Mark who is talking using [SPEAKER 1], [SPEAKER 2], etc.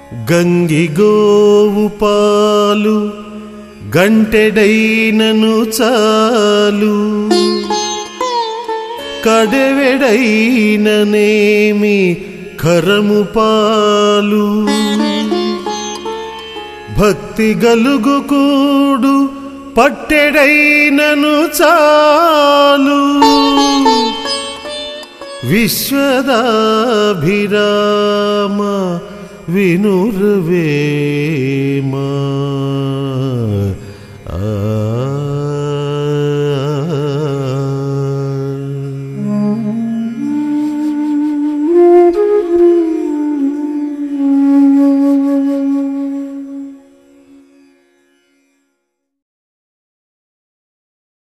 [SPEAKER 1] గంగి గోవు పాలు గంటెడైనను చాలు కడవెడైననేమి కరము పాలు భక్తి గలుగు కూడు పట్టెడైనను చాలు విశ్వదాభిరామ వినురవేమ